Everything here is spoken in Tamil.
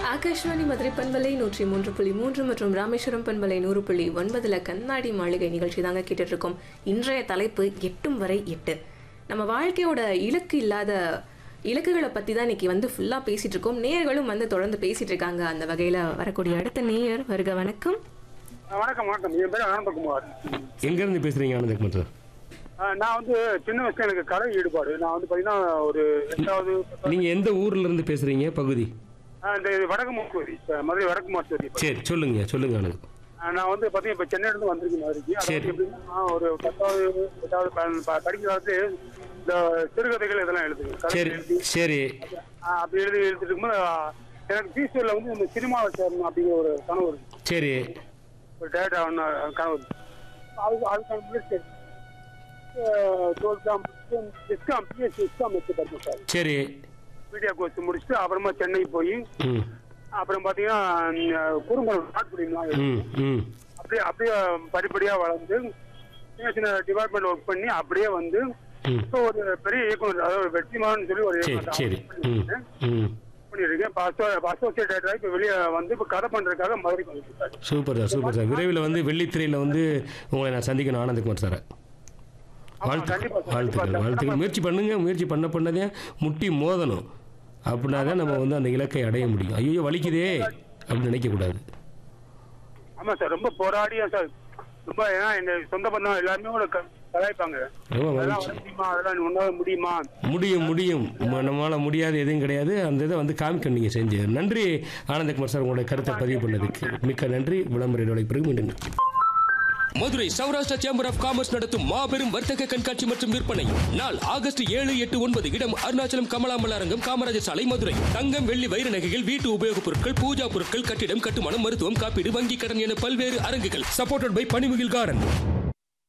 ஆகாஷ்வாணி மதுரை பண்பலை நூற்றி மூன்று புள்ளி மூன்று மற்றும் ராமேஸ்வரம் பண்பலை நூறு புள்ளி ஒன்பதுல கண்ணாடி மாளிகை நிகழ்ச்சி தாங்க கேட்டுட்டு இருக்கோம் இன்றைய தலைப்பு எட்டும் வரை எட்டு நம்ம வாழ்க்கையோட இலக்கு இல்லாத இலக்குகளை பத்தி தான் இன்னைக்கு வந்து ஃபுல்லா பேசிட்டு இருக்கோம் நேயர்களும் வந்து தொடர்ந்து பேசிட்டு இருக்காங்க அந்த வகையில வரக்கூடிய அடுத்த நேயர் வருக வணக்கம் ஆ, வணக்கம் வணக்கம் என் பேர் ஆனந்தகுமார் எங்கேருந்து பேசுகிறீங்க ஆனந்தகுமார் சார் ஆ, நான் வந்து சின்ன வயசுல எனக்கு கலை ஈடுபாடு நான் வந்து பாத்தீங்கன்னா ஒரு எட்டாவது நீங்கள் எந்த ஊர்ல இருந்து பேசுகிறீங்க பகுதி ஆ, இந்த வடக்கு மாசூரி மதுரை வடக்கு மாசூரி சரி சொல்லுங்க சொல்லுங்க ஆனந்த் நான் வந்து பாத்தீங்கன்னா இப்ப சென்னையில இருந்து வந்திருக்கேன் மதுரைக்கு அதாவது சரி. எப்படின்னா நான் ஒரு பத்தாவது எட்டாவது ப- ப- படிக்கிற காலத்து இந்த சிறுகதைகள் இதெல்லாம் எழுதுவேன் கதை சரி எழுதி சரி ஆ, அப்படி எழுதி எழுதிட்டு இருக்கும்போது ஆ, எனக்கு டீச்சர்ல வந்து இந்த சினிமாவை சேரணும் அப்படிங்கிற ஒரு கனவு இருக்கு சரி ஒரு டேரக்டர் ஆகணும் கனவு இருக்கு அதுக்கு அதுக்கான முயற்சி டுவெல்த்தாம் எஸ்காம் பிஎஸ்சி எஸ்காம் வச்சு பார்த்தேன் சார் சரி மீடியா கோர்ஸ் முடிச்சுட்டு அப்புறமா சென்னை போய் ம் அப்புறம் பார்த்தீங்கன்னா குறும்படம் ஸ்டார்ட் பண்ணிடலாம் ம் ம் அப்படியே அப்படியே படிப்படியாக வளர்ந்து சின்ன சின்ன டிபார்ட்மெண்ட் ஒர்க் பண்ணி அப்படியே வந்து ம் இப்போ ஒரு பெரிய இயக்குனர் அதாவது வெற்றிமாறன் சொல்லி ஒரு சரி இயக்குனர் சரி ம் ம் பண்ணியிருக்கேன் இப்போ அசோசியேட் டேரக்டராக இப்போ வெளியே வந்து இப்போ கதை பண்ணுறதுக்காக மதுரைக்கு வந்துருக்காரு சூப்பர் சார் சூப்பர் சார் விரைவில் வந்து வெள்ளித்திரையில் வந்து உங்களை நான் சந்திக்கணும் ஆனந்தகுமார் சார் வாழ்த்து கண்டிப்பா சார், வாழ்த்துக்கள் கண்டிப்பா சார். வாழ்த்துக்கள் முயற்சி பண்ணுங்க முயற்சி பண்ண பண்ணதே முட்டி மோதணும் அப்படின்னா தான் நம்ம வந்து அந்த இலக்கை அடைய முடியும் ஐயோ வலிக்குதே அப்படின்னு நினைக்கக்கூடாது ஆமாம் சார் ரொம்ப போராடியா சார் ரொம்ப ஏன்னா எங்க சொந்த பந்தம் எல்லாருமே கூட க- கலாய்ப்பாங்க ரொம்ப அதெல்லாம் மகிழ்ச்சி வர முடியுமா அதெல்லாம் உன்னால முடியுமா முடியும் முடியும் ம- நம்மளால முடியாது எதுவும் கிடையாது அந்த இதை வந்து காமிக்கணும் நீங்கள் செஞ்சு நன்றி ஆனந்தகுமார் சார் உங்களுடைய கருத்தை பதிவு பண்ணதுக்கு மிக்க நன்றி விளம்பர இடைவெளிக்கு பிறகு மீண்டும் நிற்கிறேன். Madurai Saurashtra chamber of commerce நடத்தும் மாபெரும் வர்த்தக கண்காட்சி மற்றும் விற்பனை நாள் ஆகஸ்ட் ஏழு எட்டு ஒன்பது இடம் அருணாச்சலம் கமலாமல் அரங்கம் காமராஜர் சாலை மதுரை தங்கம் வெள்ளி வைர நகைகள் வீட்டு உபயோகப் பொருட்கள் பூஜா பொருட்கள் கட்டிடம் கட்டுமானம் மருத்துவம் காப்பீடு வங்கி கடன் என பல்வேறு அரங்குகள் சப்போர்ட்டட் பை பனிமுகில் கார்டன்